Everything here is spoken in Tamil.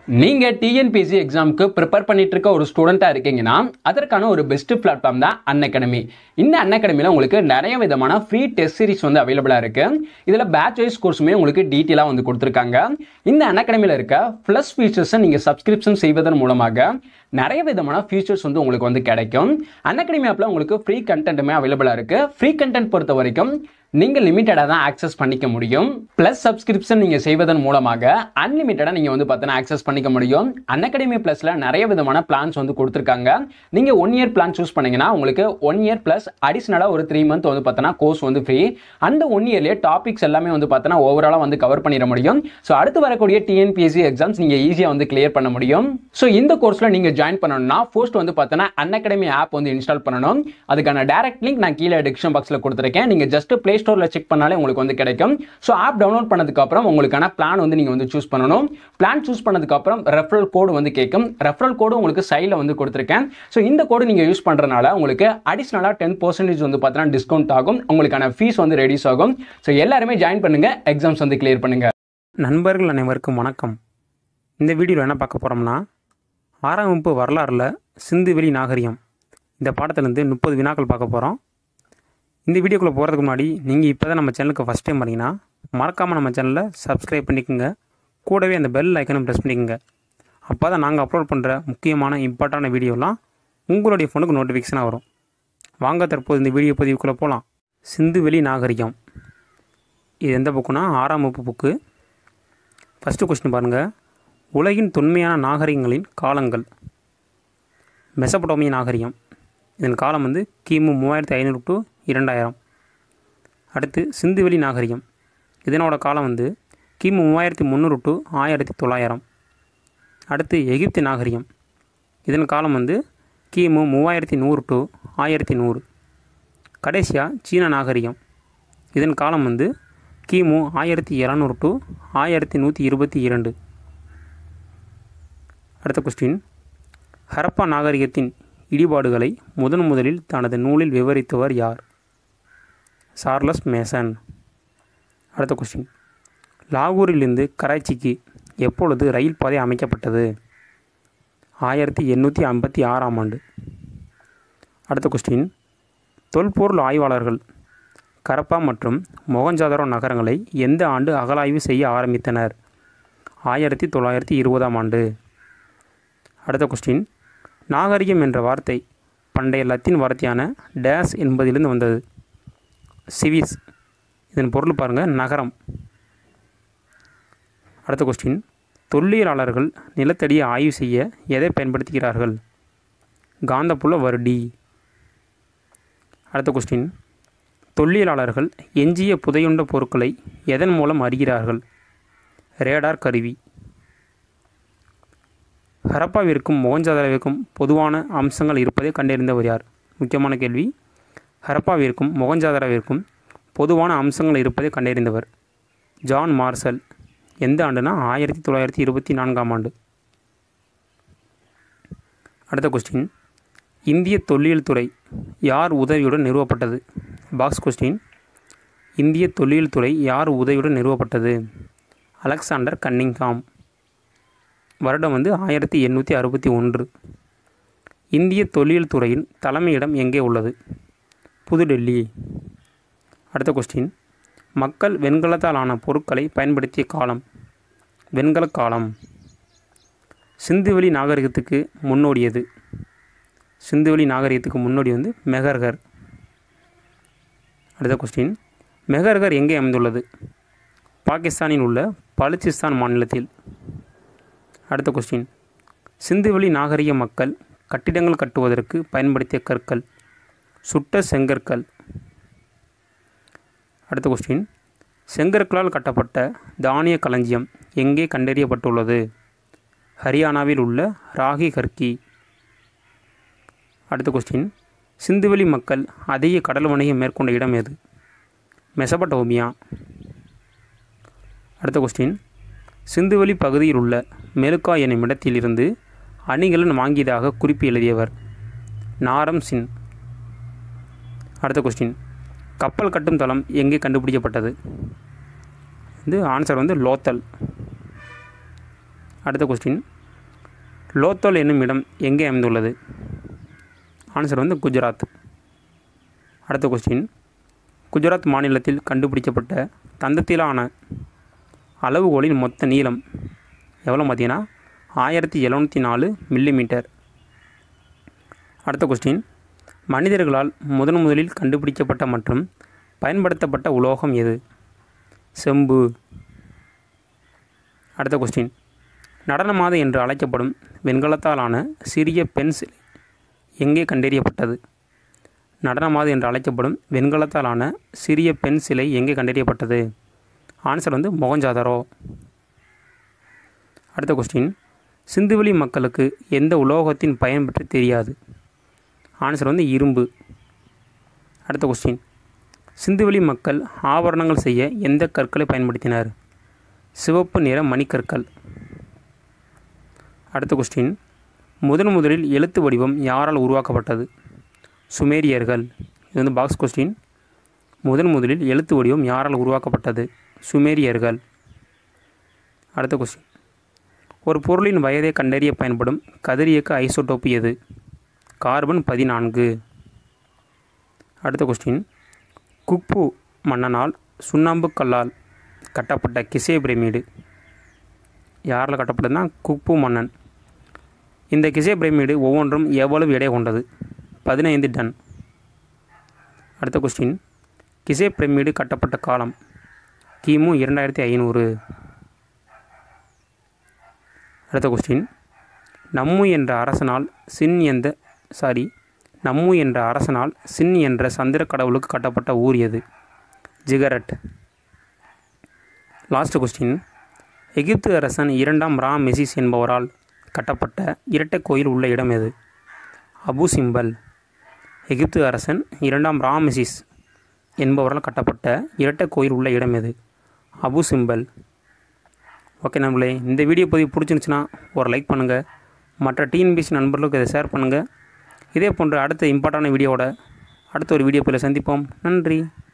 நீங்கள் டிஎன்பிஎஸ்சி எக்ஸாமுக்கு ப்ரிப்பேர் பண்ணிட்டு இருக்க ஒரு ஸ்டூடெண்ட்டாக இருக்கீங்கன்னா அதற்கான ஒரு பெஸ்ட் பிளாட்ஃபார்ம் தான் அன் அகாடமி இந்த அன் அகாடமியில் உங்களுக்கு நிறைய விதமான ஃப்ரீ டெஸ்ட் சீரிஸ் வந்து அவைலபிளாக இருக்குது இதில் பேட்ச் வைஸ் கோர்ஸுமே உங்களுக்கு டீட்டெயிலாக வந்து கொடுத்துருக்காங்க இந்த அன் அகாடமியில் இருக்க ப்ளஸ் ஃபீச்சர்ஸை நீங்கள் சப்ஸ்கிரிப்ஷன் செய்வதன் மூலமாக நிறைய விதமான ஃபீச்சர்ஸ் வந்து உங்களுக்கு வந்து கிடைக்கும் அன் அகாடமி ஆப்பில் உங்களுக்கு ஃப்ரீ கண்டென்ட்டுமே அவைலபிளாக இருக்குது ஃப்ரீ கண்டென்ட் பொறுத்த வரைக்கும் நீங்கள் லிமிட்டடாக தான் ஆக்சஸ் பண்ணிக்க முடியும் ப்ளஸ் சப்ஸ்கிரிப்ஷன் நீங்கள் செய்வதன் மூலமாக அன்லிமிட்டடாக நீங்கள் வந்து பார்த்தீங்கன்னா ஆக்சஸ் பண்ணிக்க முடியும் அன் அகாடமி ப்ளஸில் நிறைய விதமான பிளான்ஸ் வந்து கொடுத்துருக்காங்க நீங்கள் ஒன் இயர் பிளான் சூஸ் பண்ணீங்கன்னா உங்களுக்கு ஒன் இயர் ப்ளஸ் அடிஷ்னலாக ஒரு த்ரீ மந்த் வந்து பார்த்தோன்னா கோர்ஸ் வந்து ஃப்ரீ அந்த ஒன் இயர்லேயே டாபிக்ஸ் எல்லாமே வந்து பார்த்தோன்னா ஓவராலாக வந்து கவர் பண்ணிட முடியும் ஸோ அடுத்து வரக்கூடிய டிஎன்பிஎஸ்சி எக்ஸாம்ஸ் நீங்கள் ஈஸியாக வந்து கிளியர் பண்ண முடியும் ஸோ இந்த கோர்ஸில் நீங்கள் ஜாயின் பண்ணணும்னா ஃபர்ஸ்ட் வந்து பார்த்தோன்னா அன் அகாடமி ஆப் வந்து இன்ஸ்டால் பண்ணணும் அதுக்கான டேரக்ட் லிங்க் நான் கீழே டிஸ்கிரிப்ஷன் பாக்ஸில் கொடுத்துருக்கேன் நீங்கள் ஜஸ்ட் ப்ளே ஸ்டோரில் செக் பண்ணாலே உங்களுக்கு வந்து கிடைக்கும் ஸோ ஆப் டவுன்லோட் பண்ணதுக்கு அப்புறம் உங்களுக்கான பிளான் வந்து நீங்கள் வந்து சூஸ் பண்ணணும் பிளான் சூஸ் பண்ணதுக்கு அப்புறம் ரெஃபரல் கோடு வந்து கேட்கும் ரெஃபரல் கோடு உங்களுக்கு சைடில் வந்து கொடுத்துருக்கேன் ஸோ இந்த கோடு நீங்கள் யூஸ் பண்ணுறதுனால உங்களுக்கு அடிஷ்னலாக டென் பர்சன்டேஜ் வந்து பார்த்தீங்கன்னா டிஸ்கவுண்ட் ஆகும் உங்களுக்கான ஃபீஸ் வந்து ரெடியூஸ் ஆகும் ஸோ எல்லாருமே ஜாயின் பண்ணுங்கள் எக்ஸாம்ஸ் வந்து கிளியர் பண்ணுங்கள் நண்பர்கள் அனைவருக்கும் வணக்கம் இந்த வீடியோவில் என்ன பார்க்க போகிறோம்னா ஆறாம் வகுப்பு வரலாறில் சிந்துவெளி நாகரிகம் இந்த பாடத்துலேருந்து முப்பது வினாக்கள் பார்க்க போகிறோம் இந்த வீடியோக்குள்ளே போகிறதுக்கு முன்னாடி நீங்கள் இப்போ தான் நம்ம சேனலுக்கு ஃபஸ்ட் டைம் வரீங்கன்னா மறக்காமல் நம்ம சேனலை சப்ஸ்கிரைப் பண்ணிக்கோங்க கூடவே அந்த பெல் ஐக்கனும் ப்ரெஸ் பண்ணிக்கோங்க அப்போ தான் நாங்கள் அப்லோட் பண்ணுற முக்கியமான இம்பார்ட்டான வீடியோலாம் உங்களுடைய ஃபோனுக்கு நோட்டிஃபிகேஷனாக வரும் வாங்க தற்போது இந்த வீடியோ பதிவுக்குள்ளே போகலாம் சிந்துவெளி நாகரிகம் இது எந்த புக்குனா ஆறாம் வகுப்பு புக்கு ஃபஸ்ட்டு கொஸ்டின் பாருங்கள் உலகின் தொன்மையான நாகரிகங்களின் காலங்கள் மெசபடோமிய நாகரிகம் இதன் காலம் வந்து கிமு மூவாயிரத்தி ஐநூறு டு இரண்டாயிரம் அடுத்து சிந்துவெளி நாகரிகம் இதனோட காலம் வந்து கிமு மூவாயிரத்தி முந்நூறு டு ஆயிரத்தி தொள்ளாயிரம் அடுத்து எகிப்து நாகரிகம் இதன் காலம் வந்து கிமு மூவாயிரத்தி நூறு டு ஆயிரத்தி நூறு கடைசியாக சீன நாகரிகம் இதன் காலம் வந்து கிமு ஆயிரத்தி இரநூறு டு ஆயிரத்தி நூற்றி இருபத்தி இரண்டு அடுத்த கொஸ்டின் ஹரப்பா நாகரிகத்தின் இடிபாடுகளை முதன் முதலில் தனது நூலில் விவரித்தவர் யார் சார்லஸ் மேசன் அடுத்த கொஸ்டின் லாகூரிலிருந்து கராச்சிக்கு எப்பொழுது ரயில் பாதை அமைக்கப்பட்டது ஆயிரத்தி எண்ணூற்றி ஐம்பத்தி ஆறாம் ஆண்டு அடுத்த கொஸ்டின் தொல்பொருள் ஆய்வாளர்கள் கரப்பா மற்றும் மொகஞ்சாதரோ நகரங்களை எந்த ஆண்டு அகலாய்வு செய்ய ஆரம்பித்தனர் ஆயிரத்தி தொள்ளாயிரத்தி இருபதாம் ஆண்டு அடுத்த கொஸ்டின் நாகரிகம் என்ற வார்த்தை பண்டைய லத்தீன் வார்த்தையான டேஸ் என்பதிலிருந்து வந்தது சிவிஸ் இதன் பொருள் பாருங்கள் நகரம் அடுத்த கொஸ்டின் தொல்லியலாளர்கள் நிலத்தடியை ஆய்வு செய்ய எதை பயன்படுத்துகிறார்கள் காந்தப்புல வருடி அடுத்த கொஸ்டின் தொல்லியலாளர்கள் எஞ்சிய புதையுண்ட பொருட்களை எதன் மூலம் அறிகிறார்கள் ரேடார் கருவி ஹரப்பாவிற்கும் மொகஞ்சாதராவிற்கும் பொதுவான அம்சங்கள் இருப்பதை கண்டறிந்தவர் யார் முக்கியமான கேள்வி ஹரப்பாவிற்கும் மொகஞ்சாதராவிற்கும் பொதுவான அம்சங்கள் இருப்பதை கண்டறிந்தவர் ஜான் மார்சல் எந்த ஆண்டுனா ஆயிரத்தி தொள்ளாயிரத்தி இருபத்தி நான்காம் ஆண்டு அடுத்த கொஸ்டின் இந்திய தொல்லியல் துறை யார் உதவியுடன் நிறுவப்பட்டது பாக்ஸ் கொஸ்டின் இந்திய தொல்லியல் துறை யார் உதவியுடன் நிறுவப்பட்டது அலெக்சாண்டர் கன்னிங்காம் வருடம் வந்து ஆயிரத்தி எண்ணூற்றி அறுபத்தி ஒன்று இந்திய தொல்லியல் துறையின் தலைமையிடம் எங்கே உள்ளது புதுடெல்லி அடுத்த கொஸ்டின் மக்கள் வெண்கலத்தால் ஆன பொருட்களை பயன்படுத்திய காலம் வெண்கல காலம் சிந்துவெளி நாகரிகத்துக்கு முன்னோடியது சிந்துவெளி நாகரிகத்துக்கு முன்னோடி வந்து மெஹர்கர் அடுத்த கொஸ்டின் மெஹர்கர் எங்கே அமைந்துள்ளது பாகிஸ்தானில் உள்ள பலுச்சிஸ்தான் மாநிலத்தில் அடுத்த கொஸ்டின் சிந்துவெளி நாகரிக மக்கள் கட்டிடங்கள் கட்டுவதற்கு பயன்படுத்திய கற்கள் சுட்ட செங்கற்கள் அடுத்த கொஸ்டின் செங்கற்களால் கட்டப்பட்ட தானிய களஞ்சியம் எங்கே கண்டறியப்பட்டுள்ளது ஹரியானாவில் உள்ள ராகி கர்கி அடுத்த கொஸ்டின் சிந்துவெளி மக்கள் அதிக கடல் வணிகம் மேற்கொண்ட இடம் எது மெசபடோமியா அடுத்த கொஸ்டின் சிந்துவெளி பகுதியில் உள்ள மெலுக்கா எனும் இடத்திலிருந்து அணிகலன் வாங்கியதாக குறிப்பு எழுதியவர் நாரம் சின் அடுத்த கொஸ்டின் கப்பல் கட்டும் தளம் எங்கே கண்டுபிடிக்கப்பட்டது வந்து ஆன்சர் வந்து லோத்தல் அடுத்த கொஸ்டின் லோத்தல் என்னும் இடம் எங்கே அமைந்துள்ளது ஆன்சர் வந்து குஜராத் அடுத்த கொஸ்டின் குஜராத் மாநிலத்தில் கண்டுபிடிக்கப்பட்ட தந்தத்திலான அளவுகோலின் மொத்த நீளம் எவ்வளோ பார்த்தீங்கன்னா ஆயிரத்தி எழுநூற்றி நாலு மில்லிமீட்டர் அடுத்த கொஸ்டின் மனிதர்களால் முதன் முதலில் கண்டுபிடிக்கப்பட்ட மற்றும் பயன்படுத்தப்பட்ட உலோகம் எது செம்பு அடுத்த கொஸ்டின் நடனமாது என்று அழைக்கப்படும் வெண்கலத்தாலான சிறிய பெண் சிலை எங்கே கண்டறியப்பட்டது நடனமாது என்று அழைக்கப்படும் வெண்கலத்தாலான சிறிய பெண் சிலை எங்கே கண்டறியப்பட்டது ஆன்சர் வந்து மொகஞ்சாதரோ அடுத்த கொஸ்டின் சிந்துவெளி மக்களுக்கு எந்த உலோகத்தின் பயன் பற்றி தெரியாது ஆன்சர் வந்து இரும்பு அடுத்த கொஸ்டின் சிந்துவெளி மக்கள் ஆபரணங்கள் செய்ய எந்த கற்களை பயன்படுத்தினர் சிவப்பு நிற மணிக்கற்கள் அடுத்த கொஸ்டின் முதன் முதலில் எழுத்து வடிவம் யாரால் உருவாக்கப்பட்டது சுமேரியர்கள் இது வந்து பாக்ஸ் கொஸ்டின் முதன் முதலில் எழுத்து வடிவம் யாரால் உருவாக்கப்பட்டது சுமேரியர்கள் அடுத்த கொஸ்டின் ஒரு பொருளின் வயதை கண்டறிய பயன்படும் கதிரியக்க ஐசோடோப்பு எது கார்பன் பதினான்கு அடுத்த கொஸ்டின் குக்பு மன்னனால் சுண்ணாம்பு கல்லால் கட்டப்பட்ட கிசே பிரமிடு யாரால் கட்டப்பட்டதுன்னா குக்பு மன்னன் இந்த கிசே பிரமிடு ஒவ்வொன்றும் எவ்வளவு எடை கொண்டது பதினைந்து டன் அடுத்த கொஸ்டின் கிசே பிரமிடு கட்டப்பட்ட காலம் கிமு இரண்டாயிரத்தி ஐநூறு அடுத்த கொஸ்டின் நம்மு என்ற அரசனால் சின் என்ற சாரி நம்மு என்ற அரசனால் சின் என்ற சந்திர கடவுளுக்கு கட்டப்பட்ட ஊர் எது ஜிகரட் லாஸ்ட் கொஸ்டின் எகிப்து அரசன் இரண்டாம் ரா மெசிஸ் என்பவரால் கட்டப்பட்ட இரட்டை கோயில் உள்ள இடம் எது அபு சிம்பல் எகிப்து அரசன் இரண்டாம் ராமெசிஸ் என்பவரால் கட்டப்பட்ட இரட்டை கோயில் உள்ள இடம் எது அபு சிம்பல் ஓகே நண்பர்களே இந்த வீடியோ பதிவு பிடிச்சிருந்துச்சுன்னா ஒரு லைக் பண்ணுங்கள் மற்ற டிஎன்பிசி நண்பர்களுக்கு இதை ஷேர் பண்ணுங்கள் இதே போன்ற அடுத்த இம்பார்ட்டான வீடியோவோட அடுத்த ஒரு வீடியோ பதிவில் சந்திப்போம் நன்றி